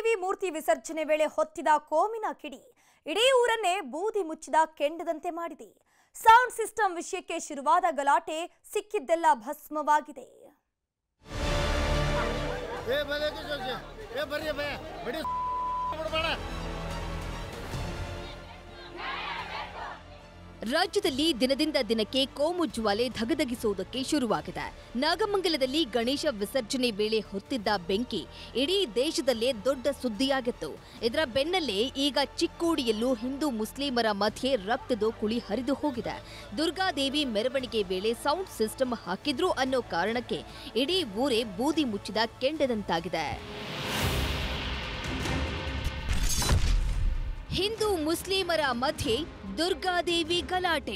ದುರ್ಗಾದೇವಿ ಮೂರ್ತಿ ವಿಸರ್ಜನೆ ವೇಳೆ ಹೊತ್ತಿದ ಕೋಮಿನ ಕಿಡಿ ಇಡೀ ಊರನ್ನೇ ಬೂದಿ ಮುಚ್ಚಿದ ಕೆಂಡದಂತೆ ಮಾಡಿದೆ ಸೌಂಡ್ ಸಿಸ್ಟಮ್ ವಿಷಯಕ್ಕೆ ಶುರುವಾದ ಗಲಾಟೆ ಸಿಕ್ಕಿದ್ದೆಲ್ಲ ಭಸ್ಮವಾಗಿದೆ ಏ ಬದಕ್ಕೆ ಜೋಜಿ ಏ ಬರ್ರಿ ಬೇ ಬಿಡಿ ಬಿಡ್ಬೇಡ ರಾಜ್ಯದಲ್ಲಿ ದಿನದಿಂದ ದಿನಕ್ಕೆ ಕೋಮು ಜ್ವಾಲೆ ಧಗಧಗಿಸುವುದಕ್ಕೆ ಶುರುವಾಗಿದೆ ನಾಗಮಂಗಲದಲ್ಲಿ ಗಣೇಶ ವಿಸರ್ಜನೆ ವೇಳೆ ಹೊತ್ತಿದ್ದ ಬೆಂಕಿ ಇಡೀ ದೇಶದಲ್ಲೇ ದೊಡ್ಡ ಸುದ್ದಿಯಾಗಿತ್ತು ಇದರ ಬೆನ್ನಲ್ಲೇ ಈಗ ಚಿಕ್ಕೋಡಿಯಲ್ಲೂ ಹಿಂದೂ ಮುಸ್ಲಿಮರ ಮಧ್ಯೆ ರಕ್ತದ ಕುಳಿ ಹರಿದು ಹೋಗಿದೆ ದುರ್ಗಾದೇವಿ ಮೆರವಣಿಗೆ ವೇಳೆ ಸೌಂಡ್ ಸಿಸ್ಟಮ್ ಹಾಕಿದ್ರು ಅನ್ನೋ ಕಾರಣಕ್ಕೆ ಇಡೀ ಊರೇ ಬೂದಿ ಮುಚ್ಚಿದ ಕೆಂಡದಂತಾಗಿದೆ ಹಿಂದೂ ಮುಸ್ಲಿಮರ ಮಧ್ಯೆ ದುರ್ಗಾದೇವಿ ಗಲಾಟೆ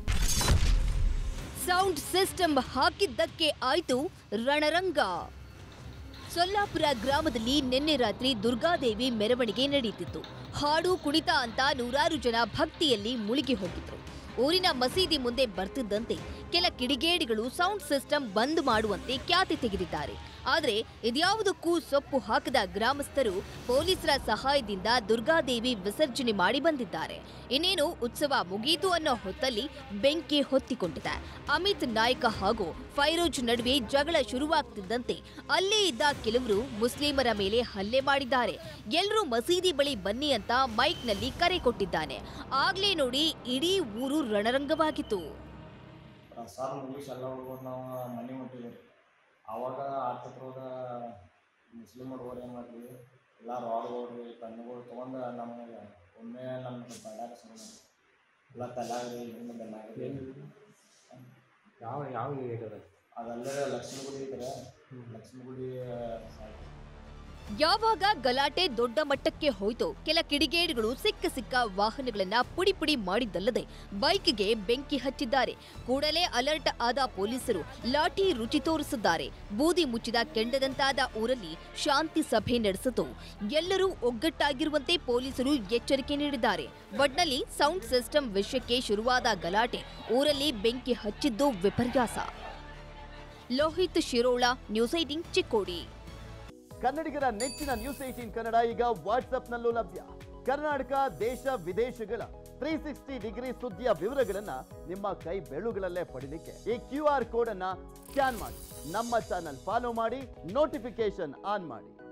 ಸೌಂಡ್ ಸಿಸ್ಟಮ್ ಹಾಕಿದ್ದಕ್ಕೆ ಆಯ್ತು ರಣರಂಗ ಸೊಲ್ಲಾಪುರ ಗ್ರಾಮದಲ್ಲಿ ನಿನ್ನೆ ರಾತ್ರಿ ದುರ್ಗಾದೇವಿ ಮೆರವಣಿಗೆ ನಡೆಯುತ್ತಿತ್ತು ಹಾಡು ಕುಣಿತ ಅಂತ ನೂರಾರು ಜನ ಭಕ್ತಿಯಲ್ಲಿ ಮುಳುಗಿ ಹೋಗಿದ್ರು ಊರಿನ ಮಸೀದಿ ಮುಂದೆ ಬರ್ತಿದ್ದಂತೆ ಕೆಲ ಕಿಡಿಗೇಡಿಗಳು ಸೌಂಡ್ ಸಿಸ್ಟಮ್ ಬಂದ್ ಮಾಡುವಂತೆ ಖ್ಯಾತಿ ತೆಗೆದಿದ್ದಾರೆ ಆದರೆ ಇದ್ಯಾವುದಕ್ಕೂ ಸೊಪ್ಪು ಹಾಕದ ಗ್ರಾಮಸ್ಥರು ಪೊಲೀಸರ ಸಹಾಯದಿಂದ ದುರ್ಗಾದೇವಿ ವಿಸರ್ಜನೆ ಮಾಡಿ ಬಂದಿದ್ದಾರೆ ಇನ್ನೇನು ಉತ್ಸವ ಮುಗೀತು ಅನ್ನೋ ಹೊತ್ತಲ್ಲಿ ಬೆಂಕಿ ಹೊತ್ತಿಕೊಂಡಿದೆ ಅಮಿತ್ ನಾಯ್ಕ ಹಾಗೂ ಫೈರೋಜ್ ನಡುವೆ ಜಗಳ ಶುರುವಾಗ್ತಿದ್ದಂತೆ ಅಲ್ಲೇ ಇದ್ದ ಕೆಲವರು ಮುಸ್ಲಿಮರ ಮೇಲೆ ಹಲ್ಲೆ ಮಾಡಿದ್ದಾರೆ ಎಲ್ಲರೂ ಮಸೀದಿ ಬಳಿ ಬನ್ನಿ ಅಂತ ಮೈಕ್ನಲ್ಲಿ ಕರೆ ಕೊಟ್ಟಿದ್ದಾನೆ ಆಗ್ಲೇ ನೋಡಿ ಇಡೀ ಊರು ರಣರಂಗವಾಗಿತ್ತು ಪ್ರಸಾದ ಮುಗಿಸಿ ಎಲ್ಲ ಹುಡುಗರು ನಾವು ಮನೆ ಹೊಂಟಿದ್ವಿ ಆವಾಗ ಆಟತ್ರೊಳಗ ಮುಸ್ಲಿಮ್ ಹುಡುಗರು ಏನು ಮಾಡಿದ್ವಿ ಎಲ್ಲ ರಾಡ್ಗಳು ಕಣ್ಣುಗಳು ತೊಗೊಂಡು ನಮಗೆ ಒಮ್ಮೆ ನಮ್ಮ ಬಳ್ಳಾರಿ ಸುಮ್ಮನೆ ಎಲ್ಲ ತಲಾಗ್ರಿ ಹಿಂದೆ ಬೆಲ್ಲಾಗ್ರಿ ಯಾವ ಯಾವ ಏರಿಯಾದ ಅದಲ್ಲದೆ ಲಕ್ಷ್ಮೀ ಗುಡಿ ಇದ್ರೆ ಲಕ್ಷ್ಮೀ ಗುಡಿ ಸಾಕು ಯಾವಾಗ ಗಲಾಟೆ ದೊಡ್ಡ ಮಟ್ಟಕ್ಕೆ ಹೋಯ್ತೋ ಕೆಲ ಕಿಡಿಗೇಡಿಗಳು ಸಿಕ್ಕ ಸಿಕ್ಕ ವಾಹನಗಳನ್ನ ಪುಡಿ ಪುಡಿ ಮಾಡಿದ್ದಲ್ಲದೆ ಬೈಕ್ಗೆ ಬೆಂಕಿ ಹಚ್ಚಿದ್ದಾರೆ ಕೂಡಲೇ ಅಲರ್ಟ್ ಆದ ಪೊಲೀಸರು ಲಾಠಿ ರುಚಿ ತೋರಿಸಿದ್ದಾರೆ ಬೂದಿ ಮುಚ್ಚಿದ ಕೆಂಡದಂತಾದ ಊರಲ್ಲಿ ಶಾಂತಿ ಸಭೆ ನಡೆಸಿತು ಎಲ್ಲರೂ ಒಗ್ಗಟ್ಟಾಗಿರುವಂತೆ ಪೊಲೀಸರು ಎಚ್ಚರಿಕೆ ನೀಡಿದ್ದಾರೆ ಒಟ್ನಲ್ಲಿ ಸೌಂಡ್ ಸಿಸ್ಟಮ್ ವಿಷಯಕ್ಕೆ ಶುರುವಾದ ಗಲಾಟೆ ಊರಲ್ಲಿ ಬೆಂಕಿ ಹಚ್ಚಿದ್ದು ವಿಪರ್ಯಾಸ ಲೋಹಿತ್ ಶಿರೋಳ ನ್ಯೂಸ್ ಏಟಿನ್ ಚಿಕ್ಕೋಡಿ ಕನ್ನಡಿಗರ ನೆಚ್ಚಿನ ನ್ಯೂಸ್ ಏಟೀನ್ ಕನ್ನಡ ಈಗ ವಾಟ್ಸ್ಆಪ್ನಲ್ಲೂ ಲಭ್ಯ ಕರ್ನಾಟಕ ದೇಶ ವಿದೇಶಗಳ ತ್ರೀ ಸಿಕ್ಸ್ಟಿ ಡಿಗ್ರಿ ಸುದ್ದಿಯ ವಿವರಗಳನ್ನ ನಿಮ್ಮ ಕೈ ಬೆಳುಗಳಲ್ಲೇ ಪಡಿಲಿಕ್ಕೆ ಈ ಕ್ಯೂ ಆರ್ ಕೋಡ್ ಅನ್ನ ಸ್ಕ್ಯಾನ್ ಮಾಡಿ ನಮ್ಮ ಚಾನಲ್ ಫಾಲೋ ಮಾಡಿ ನೋಟಿಫಿಕೇಶನ್ ಆನ್ ಮಾಡಿ